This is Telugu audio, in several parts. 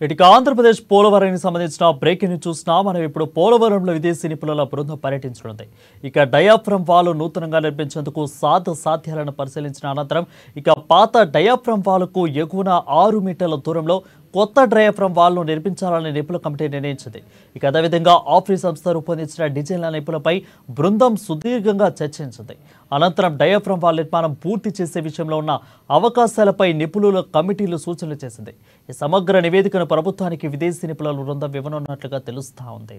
ఇటుక ఆంధ్రప్రదేశ్ పోలవరానికి సంబంధించిన బ్రేకింగ్ న్యూస్ చూసినా మనం ఇప్పుడు పోలవరంలో విదేశీ నిపుణుల బృందం పర్యటించనుంది ఇక డయాఫ్రమ్ వాల్ నూతనంగా నిర్మించేందుకు సాధ సాధ్యాలను పరిశీలించిన అనంతరం ఇక పాత డయాఫ్రమ్ వాల్కు ఎగువన ఆరు మీటర్ల దూరంలో కొత్త డయాఫ్రమ్ వాల్ను నిర్మించాలని నిపుణుల కమిటీ నిర్ణయించింది ఇక అదేవిధంగా ఆఫ్రీ సంస్థ రూపొందించిన డిజైన్ల నిపుణులపై బృందం సుదీర్ఘంగా చర్చించింది అనంతరం డయాఫ్రమ్ వాల్ నిర్మాణం పూర్తి చేసే విషయంలో ఉన్న అవకాశాలపై నిపుణుల కమిటీలు సూచనలు చేసింది ఈ సమగ్ర నివేదికను ప్రభుత్వానికి విదేశీ నిపుణుల బృందం ఇవ్వనున్నట్లుగా తెలుస్తా ఉంది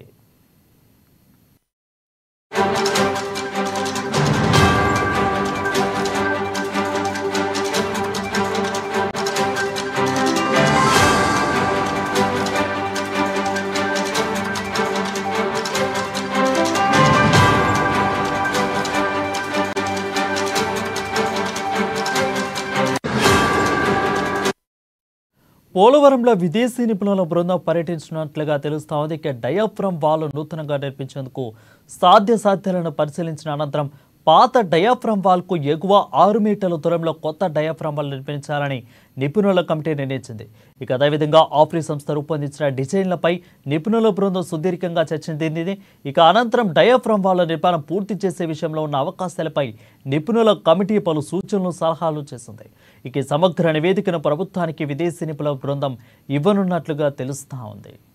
పోలవరంలో విదేశీ నిపుణుల బృందం పర్యటించినట్లుగా తెలుస్తా ఉంది ఇక డయాఫ్రమ్ వాల్ నూతనంగా నిర్మించేందుకు సాధ్య సాధ్యాలను పరిశీలించిన అనంతరం పాత డయాఫ్రమ్ వాల్కు ఎగువ ఆరు మీటర్ల దూరంలో కొత్త డయాఫ్రమ్ వాల్ నిర్మించాలని నిపుణుల కమిటీ నిర్ణయించింది ఇక అదేవిధంగా ఆఫ్రీ సంస్థ రూపొందించిన డిజైన్లపై నిపుణుల బృందం సుదీర్ఘంగా చర్చించింది ఇక అనంతరం డయాఫ్రమ్ వాల్ నిర్మాణం పూర్తి చేసే విషయంలో ఉన్న అవకాశాలపై నిపుణుల కమిటీ పలు సూచనలు సలహాలు చేసింది ఇక ఈ సమగ్ర నివేదికను ప్రభుత్వానికి విదేశీ నిపుణుల బృందం ఇవ్వనున్నట్లుగా తెలుస్తా ఉంది